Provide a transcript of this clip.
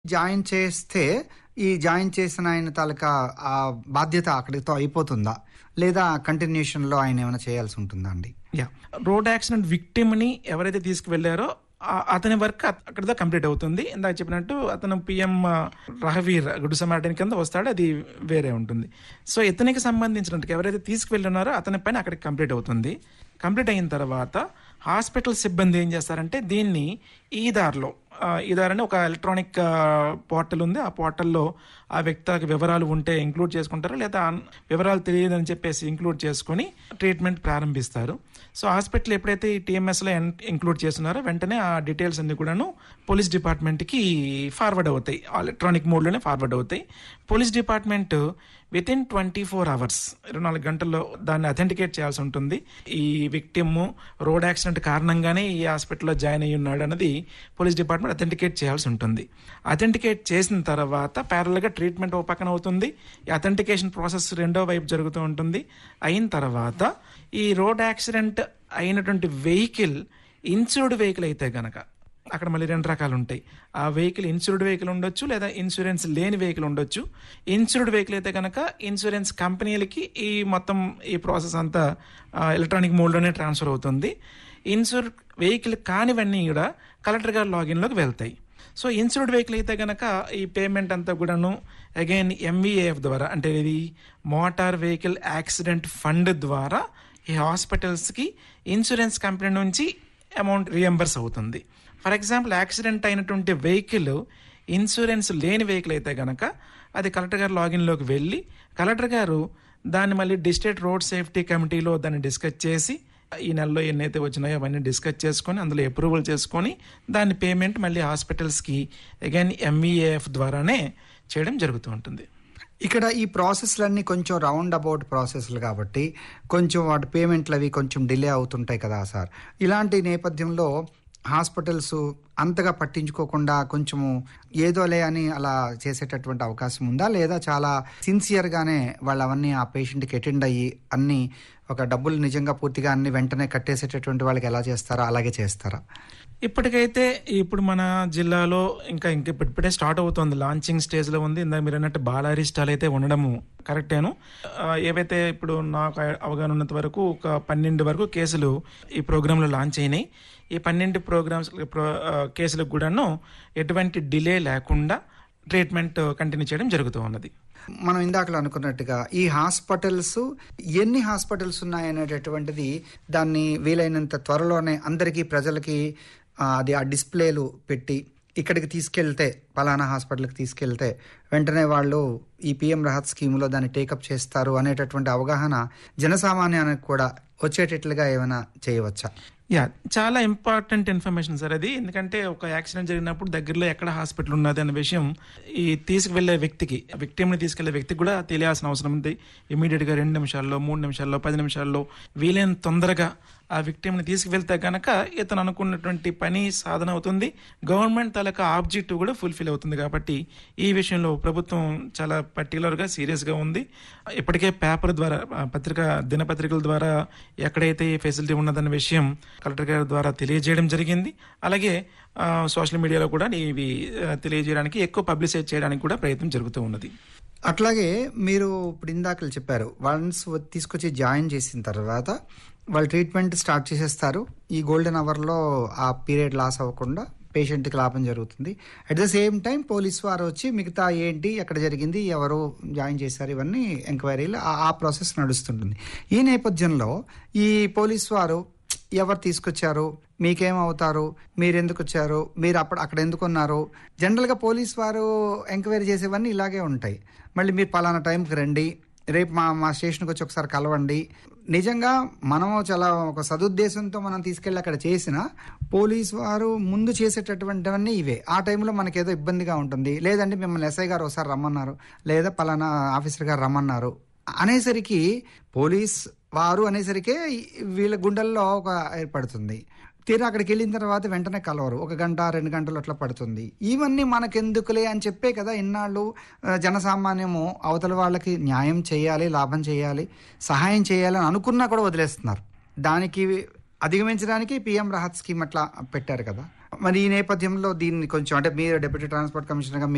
join చేస్తే ఈ join చేసిన ఆయన తాలూకా ఆ బాధ్యత అక్కడితో అయిపోతుందా లేదా కంటిన్యూషన్ లో ఆయన ఏమైనా చేయాల్సి ఉంటుందా అండి యా రోడ్ యాక్సిడెంట్ విక్టిమ్ ని ఎవరైతే తీసుకువెళ్లారో ఆ- అతని వర్క్ అత- అక్కడితో కంప్లీట్ అవుతుంది ఇందాక చెప్పినట్టు అతను పిఎం రహవీర్ గుడ్ సమాటన్ కింద వస్తాడు అది వేరే ఉంటుంది సో ఇతనికి సంబంధించినట్టు ఎవరైతే తీసుకువెళ్ళున్నారో అతని పైన అక్కడికి కంప్లీట్ అవుతుంది కంప్లీట్ అయిన తర్వాత హాస్పిటల్ సిబ్బంది ఏం చేస్తారంటే దీన్ని ఈ దారిలో ఆ, ఈ దారి అని ఒక ఎలక్ట్రానిక్ పోర్టల్ ఉంది ఆ పోర్టల్లో ఆ వ్యక్తికి వివరాలు ఉంటే ఇంక్లూడ్ చేసుకుంటారు లేదా అన్- వివరాలు తెలియదని చెప్పేసి ఇంక్లూడ్ చేసుకొని ట్రీట్మెంట్ ప్రారంభిస్తారు సో హాస్పిటల్ ఎప్పుడైతే ఈ టీఎంఎస్లో ఇంక్లూడ్ చేస్తున్నారో వెంటనే ఆ డీటెయిల్స్ అన్ని కూడాను పోలీస్ డిపార్ట్మెంట్కి ఫార్వర్డ్ అవుతాయి ఎలక్ట్రానిక్ మోడ్లోనే ఫార్వర్డ్ అవుతాయి police department within twenty four hours ఇరవై నాలుగు గంటల్లో దాన్ని అథెంటికేట్ చేయాల్సి ఉంటుంది ఈ విక్టిమ్ రోడ్ యాక్సిడెంట్ కారణంగానే ఈ హాస్పిటల్లో జాయిన్ అయ్యి ఉన్నాడు అన్నది పోలీస్ డిపార్ట్మెంట్ అథెంటికేట్ చేయాల్సి ఉంటుంది అథెంటికేట్ చేసిన తర్వాత ప్యారల్గా ట్రీట్మెంట్ ఓ పక్కన అవుతుంది ఈ అథెంటికేషన్ ప్రాసెస్ రెండో వైపు జరుగుతూ ఉంటుంది అయిన తర్వాత ఈ రోడ్ యాక్సిడెంట్ అయినటువంటి వెహికల్ ఇన్సూర్డ్ వెహికల్ అయితే గనక అక్కడ మళ్ళీ రెండు రకాలు ఉంటాయి ఆ వెహికల్ ఇన్సూర్డ్ వెహికల్ ఉండొచ్చు లేదా ఇన్సూరెన్స్ లేని వెహికల్ ఉండొచ్చు ఇన్సూర్డ్ వెహికల్ అయితే కనుక ఇన్సూరెన్స్ కంపెనీలకి ఈ మొత్తం ఈ ప్రాసెస్ అంతా ఎలక్ట్రానిక్ మోడ్లోనే ట్రాన్స్ఫర్ అవుతుంది ఇన్సూర్ వెహికల్ కానివన్నీ కూడా కలెక్టర్ గారి లాగిన్లోకి వెళ్తాయి సో ఇన్సూర్డ్ వెహికల్ అయితే కనుక ఈ పేమెంట్ అంతా కూడాను అగైన్ ఎంవీఏఎఫ్ ద్వారా అంటే ఇది మోటార్ వెహికల్ యాక్సిడెంట్ ఫండ్ ద్వారా ఈ హాస్పిటల్స్కి ఇన్సూరెన్స్ కంపెనీ నుంచి అమౌంట్ రియంబర్స్ అవుతుంది ఫర్ ఎగ్జాంపుల్ యాక్సిడెంట్ అయినటువంటి వెహికల్ ఇన్సూరెన్స్ లేని వెహికల్ అయితే కనుక అది కలెక్టర్ గారు లాగిన్లోకి వెళ్ళి కలెక్టర్ గారు దాన్ని మళ్ళీ డిస్ట్రిక్ట్ రోడ్ సేఫ్టీ కమిటీలో దాన్ని డిస్కస్ చేసి ఈ నెలలో ఎన్నైతే వచ్చినాయో అవన్నీ డిస్కస్ చేసుకొని అందులో అప్రూవల్ చేసుకొని దాని పేమెంట్ మళ్ళీ హాస్పిటల్స్కి అగైన్ ఎంఈఏఎఫ్ ద్వారానే చేయడం జరుగుతూ ఉంటుంది ఇక్కడ ఈ ప్రాసెస్లన్నీ కొంచెం రౌండ్ అబౌట్ ప్రాసెస్లు కాబట్టి కొంచెం వాటి పేమెంట్లు అవి కొంచెం డిలే అవుతుంటాయి కదా సార్ ఇలాంటి నేపథ్యంలో హాస్పిటల్స్ అంతగా పట్టించుకోకుండా కొంచెము ఏదోలే అని అలా చేసేటటువంటి అవకాశం ఉందా లేదా చాలా సిన్సియర్గానే వాళ్ళు అవన్నీ ఆ పేషెంట్కి అటెండ్ అయ్యి అన్ని ఒక డబ్బులు నిజంగా పూర్తిగా అన్ని వెంటనే కట్టేసేటటువంటి వాళ్ళకి ఎలా చేస్తారా అలాగే చేస్తారా ఇప్పటికైతే ఇప్పుడు మన జిల్లాలో ఇంకా ఇంక ఇప్పుడిప్పుడే స్టార్ట్ అవుతుంది లాంచింగ్ స్టేజ్ లో ఉంది ఇందాక మీరు అన్నట్టు బాలారీ స్టాల్ అయితే ఉండడము కరెక్టేను ఆ, ఏవైతే ఇప్పుడు నాకు అవగాహన ఉన్నంత వరకు ఒక పన్నెండు వరకు కేసులు ఈ ప్రోగ్రాంలో లాంచ్ అయినాయి ఈ పన్నెండు ప్రోగ్రామ్స్ ప్రో ఆ, కేసులకు కూడాను ఎటువంటి డిలే లేకుండా ట్రీట్మెంట్ కంటిన్యూ చేయడం జరుగుతూ ఉన్నది మనం ఇందాకలో అనుకున్నట్టుగా ఈ హాస్పిటల్స్ ఎన్ని హాస్పిటల్స్ ఉన్నాయనేటటువంటిది దాన్ని వీలైనంత త్వరలోనే అందరికీ ప్రజలకి ఆ, అది ఆ డిస్ప్లేలు పెట్టి ఇక్కడికి తీసుకెళ్తే పలానా హాస్పిటల్కి తీసుకెళ్తే వెంటనే వాళ్ళు ఈ పిఎం రహత్ స్కీములో దాన్ని టేకప్ చేస్తారు అనేటటువంటి అవగాహన జనసామాన్యానికి కూడా వచ్చేటట్లుగా ఏమైనా చేయవచ్చా యా చాలా ఇంపార్టెంట్ ఇన్ఫర్మేషన్ సార్ అది ఎందుకంటే ఒక యాక్సిడెంట్ జరిగినప్పుడు దగ్గరలో ఎక్కడ హాస్పిటల్ ఉన్నది అనే విషయం ఈ తీసుకువెళ్లే వ్యక్తికి విక్టిమ్ని తీసుకెళ్లే వ్యక్తికి కూడా తెలియాల్సిన అవసరం ఉంది ఇమీడియట్ గా రెండు నిమిషాల్లో మూడు నిమిషాల్లో పది నిమిషాల్లో వీలైన తొందరగా ఆ విక్టిమ్ని తీసుకువెళ్తే గనక ఇతను అనుకున్నటువంటి పని సాధన అవుతుంది గవర్నమెంట్ తాలూకా ఆబ్జెక్టివ్ కూడా ఫుల్ఫిల్ అవుతుంది కాబట్టి ఈ విషయంలో ప్రభుత్వం చాలా పర్టికులర్ గా సీరియస్ గా ఉంది ఇప్పటికే పేపర్ ద్వారా ఆ, పత్రిక దినపత్రికల ద్వారా ఎక్కడైతే ఈ ఫెసిలిటీ ఉన్నదన్న విషయం కలెక్టర్ గారి ద్వారా తెలియజేయడం జరిగింది అలాగే ఆ, సోషల్ మీడియాలో కూడా ఇవి ఆ, తెలియజేయడానికి ఎక్కువ పబ్లిసైజ్ చేయడానికి కూడా ప్రయత్నం జరుగుతూ ఉన్నది అట్లాగే మీరు ఇప్పుడు ఇందాకలు చెప్పారు వన్స్ తీసుకొచ్చి జాయిన్ చేసిన తర్వాత వాళ్ళు ట్రీట్మెంట్ స్టార్ట్ చేసేస్తారు ఈ గోల్డెన్ అవర్లో ఆ పీరియడ్ లాస్ అవ్వకుండా పేషెంట్కి లాభం జరుగుతుంది at the same time police వారు వచ్చి మిగతా ఏంటి ఎక్కడ జరిగింది ఎవరు జాయిన్ చేశారు ఇవన్నీ ఎంక్వైరీలు ఆ- ఆ ప్రాసెస్ నడుస్తుంటుంది ఈ నేపథ్యంలో ఈ పోలీస్ వారు ఎవరు తీసుకొచ్చారు మీకేమవుతారు మీరు ఎందుకు వచ్చారు మీరు అప్పుడు అక్కడ ఎందుకు ఉన్నారు జనరల్గా పోలీస్ వారు ఎంక్వైరీ చేసేవన్నీ ఇలాగే ఉంటాయి మళ్ళీ మీరు పలానా టైంకి రండి రేపు మా మా స్టేషన్కి వచ్చి ఒకసారి కలవండి నిజంగా మనము చాలా ఒక సదుద్దేశంతో మనం తీసుకెళ్ళి అక్కడ చేసిన పోలీస్ వారు ముందు చేసేటటువంటివన్నీ ఇవే ఆ టైంలో మనకి ఏదో ఇబ్బందిగా ఉంటుంది లేదంటే మిమ్మల్ని ఎస్ఐ గారు ఒకసారి రమ్మన్నారు లేదా పలానా ఆఫీసర్ గారు రమ్మన్నారు అనేసరికి పోలీస్ వారు అనేసరికే వీళ్ళ గుండెల్లో ఒక ఏర్పడుతుంది తీరా అక్కడికి వెళ్ళిన తర్వాత వెంటనే కలవరు ఒక గంట రెండు గంటలు అట్లా పడుతుంది ఇవన్నీ మనకెందుకులే అని చెప్పే కదా ఇన్నాళ్ళు ఆ, జనసామాన్యము అవతల వాళ్ళకి న్యాయం చేయాలి లాభం చేయాలి సహాయం చేయాలి అని అనుకున్నా కూడా వదిలేస్తున్నారు దానికి అధిగమించడానికి పిఎం రాహత్ స్కీమ్ అట్లా పెట్టారు కదా మరి ఈ నేపథ్యంలో దీన్ని కొంచెం అంటే మీరు డిప్యూటీ ట్రాన్స్పోర్ట్ కమిషనర్గా మీ